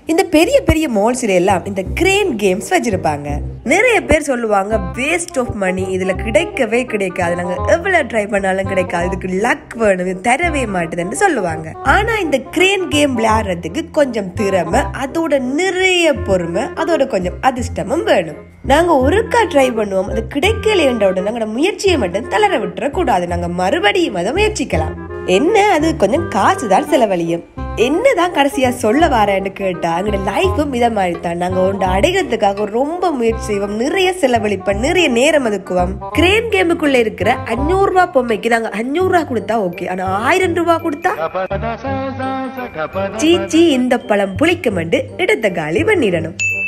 இந்த பெரிய பெரிய மால்ஸ்ல எல்லாம் இந்த கிரேன் கேம்ஸ் வச்சிருப்பாங்க நிறைய பேர் சொல்லுவாங்க வேஸ்ட் ஆஃப் மணி இதுல கிடைக்கவே கிடைக்காது நாங்க எவ்வளவு ட்ரை பண்ணாலும் கிடைக்காது இதுக்கு லக் வேணும் இது தரவே மாட்டுதுன்னு சொல்லுவாங்க ஆனா இந்த கிரேன் கேம் விளையாடுறதுக்கு கொஞ்சம் திறமை அதோட நிறைய பொறுமை அதோட கொஞ்சம் அதிர்ஷ்டமும் வேணும் நாங்க ஒருக்கா ட்ரை பண்ணுவோம் அது கிடைக்கலைன்ற உடனே நாங்களோட முயற்சியை மட்டும் தளர விட்டுற கூடாது நாங்க மறுபடியும் அதை முயற்சிக்கலாம் என்ன அது கொஞ்சம் காசு தான் செலவழியும் என்னதான் கடைசியா சொல்ல வரேன்னு கேட்டா எங்களோட லைஃபும் இதை மாதிரி தான் நாங்க ஒன்று அடைகிறதுக்காக ரொம்ப முயற்சி செய்வோம் நிறைய செலவழிப்போம் நிறைய நேரம் ஒதுக்குவோம் கிரேம் கேமுக்குள்ள இருக்கிற அஞ்சூறு ரூபாய் பொம்மைக்கு நாங்க அஞ்சூறு ரூபாய் கொடுத்தா ஓகே ஆனா ஆயிரம் ரூபாய் கொடுத்தா சீச்சி இந்த பழம் புளிக்குமெண்டு இடத்த காலி பண்ணிடணும்